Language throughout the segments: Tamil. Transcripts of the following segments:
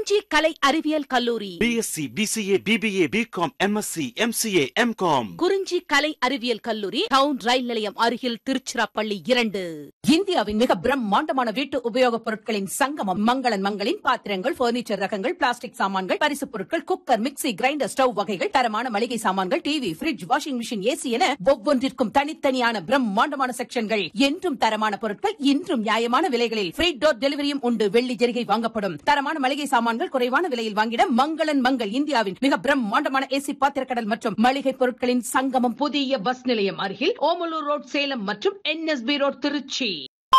குறிஞ்சி கலை அறிவியல் கல்லூரி BSc BCA BBA BCom MSc MCA MCom Kurinji கலை அறிவியல் கல்லூரி டவுன் ரயில் நிலையம் அருகில் திருச்சிராப்பள்ளி இரண்டு இந்தியாவின் மிக பிரம்மாண்டமான வீட்டு உபயோகப் பொருட்களின் சங்கமம் மங்களன் மங்களின் பாத்திரங்கள் பர்னிச்சர் ரகங்கள் பிளாஸ்டிக் சாமான்கள் பரிசுப் பொருட்கள் குக்கர் மிக்ஸி கிரைண்டர் ஸ்டவ் வகைகள் தரமான மளிகை சாமான்கள் TV fridge washing machine AC என ஒவ்வொன்றிற்கும் தனித்தனியான பிரம்மாண்டமான செக்ஷன்கள் என்றும் தரமான பொருட்கள் இன்றும் நியாயமான விலைகளில் ஃப்ரீ டோர் டெலிவரியும் உண்டு வெள்ளி ஜெரிகை வாங்கப்படும் தரமான மளிகை சாமான்கள் குறைவான விலையில் வாங்கிட மங்களன் மங்கள் இந்தியாவின் மிக பிரம்மாண்டமான ஏசி பாத்திரக்கடல் மற்றும் மளிகை பொருட்களின் சங்கமம் புதிய பஸ் நிலையம் அருகில் ஓமலூர் ரோட் சேலம் மற்றும் என்எஸ்பி ரோட் திருச்சி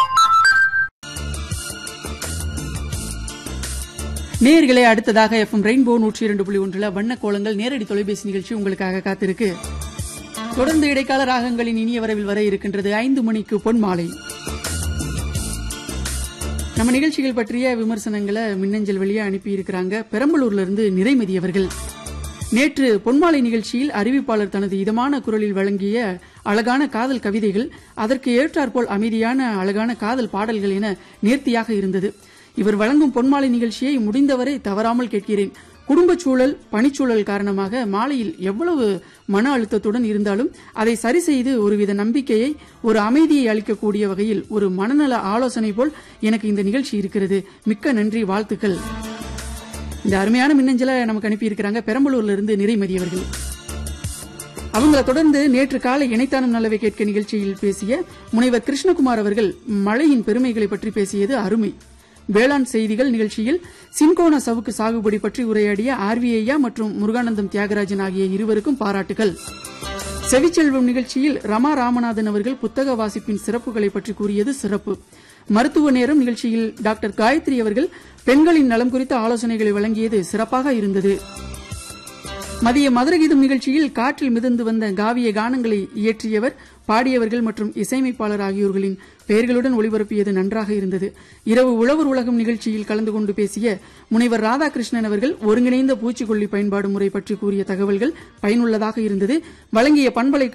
நேயர்களே அடுத்ததாக எஃப்எம் ரெயின்போ நூற்றி இரண்டு புள்ளி ஒன்றுல வண்ண கோலங்கள் நேரடி தொலைபேசி நிகழ்ச்சி உங்களுக்காக காத்திருக்கு தொடர்ந்து இடைக்கால ராகங்களின் இனிய வரவில் வர இருக்கின்றது ஐந்து மணிக்கு பொன் மாலை நம்ம நிகழ்ச்சிகள் பற்றிய விமர்சனங்களை மின்னஞ்சல் வழியா அனுப்பி இருக்கிறாங்க பெரம்பலூர்ல இருந்து நிறைமதி அவர்கள் நேற்று பொன்மாலை நிகழ்ச்சியில் அறிவிப்பாளர் தனது இதமான குரலில் வழங்கிய அழகான காதல் கவிதைகள் அதற்கு ஏற்றாற்போல் அமைதியான அழகான காதல் பாடல்கள் என நேர்த்தியாக இருந்தது இவர் வழங்கும் பொன்மாலை நிகழ்ச்சியை முடிந்தவரை தவறாமல் கேட்கிறேன் குடும்பச் சூழல் பணிச்சூழல் காரணமாக மாலையில் எவ்வளவு மன அழுத்தத்துடன் இருந்தாலும் அதை சரி செய்து ஒருவித நம்பிக்கையை ஒரு அமைதியை அளிக்கக்கூடிய வகையில் ஒரு மனநல ஆலோசனை போல் எனக்கு இந்த நிகழ்ச்சி இருக்கிறது மிக்க நன்றி வாழ்த்துக்கள் இந்த அருமையான மின்னஞ்சலை நமக்கு அனுப்பியிருக்கிறாங்க பெரம்பலூர்ல இருந்து நிறைமதி அவர்கள் அவங்கள தொடர்ந்து நேற்று காலை இணைத்தானும் நல்லவை கேட்க நிகழ்ச்சியில் பேசிய முனைவர் கிருஷ்ணகுமார் அவர்கள் மழையின் பெருமைகளை பற்றி பேசியது அருமை வேளாண் செய்திகள் நிகழ்ச்சியில் சின்கோனா சவுக்கு சாகுபடி பற்றி உரையாடிய ஆர்விஐயா மற்றும் முருகானந்தம் தியாகராஜன் ஆகிய இருவருக்கும் பாராட்டுகள் செவிச்செல்வம் நிகழ்ச்சியில் ரமா ராமநாதன் அவர்கள் புத்தக வாசிப்பின் சிறப்புகளை பற்றி கூறியது சிறப்பு மருத்துவ நேரம் நிகழ்ச்சியில் டாக்டர் காயத்ரி அவர்கள் பெண்களின் நலம் குறித்த ஆலோசனைகளை வழங்கியது சிறப்பாக இருந்தது மதிய மதுரகீதம் நிகழ்ச்சியில் காற்றில் மிதந்து வந்த காவிய கானங்களை இயற்றியவர் பாடியவர்கள் மற்றும் இசையமைப்பாளர் ஆகியோர்களின் பெயர்களுடன் ஒளிபரப்பியது நன்றாக இருந்தது இரவு உழவர் உலகம் நிகழ்ச்சியில் கலந்து கொண்டு பேசிய முனைவர் ராதாகிருஷ்ணன் அவர்கள் ஒருங்கிணைந்த பூச்சிக்கொல்லி பயன்பாடு முறை பற்றி கூறிய தகவல்கள் பயனுள்ளதாக இருந்தது வழங்கிய பண்பலை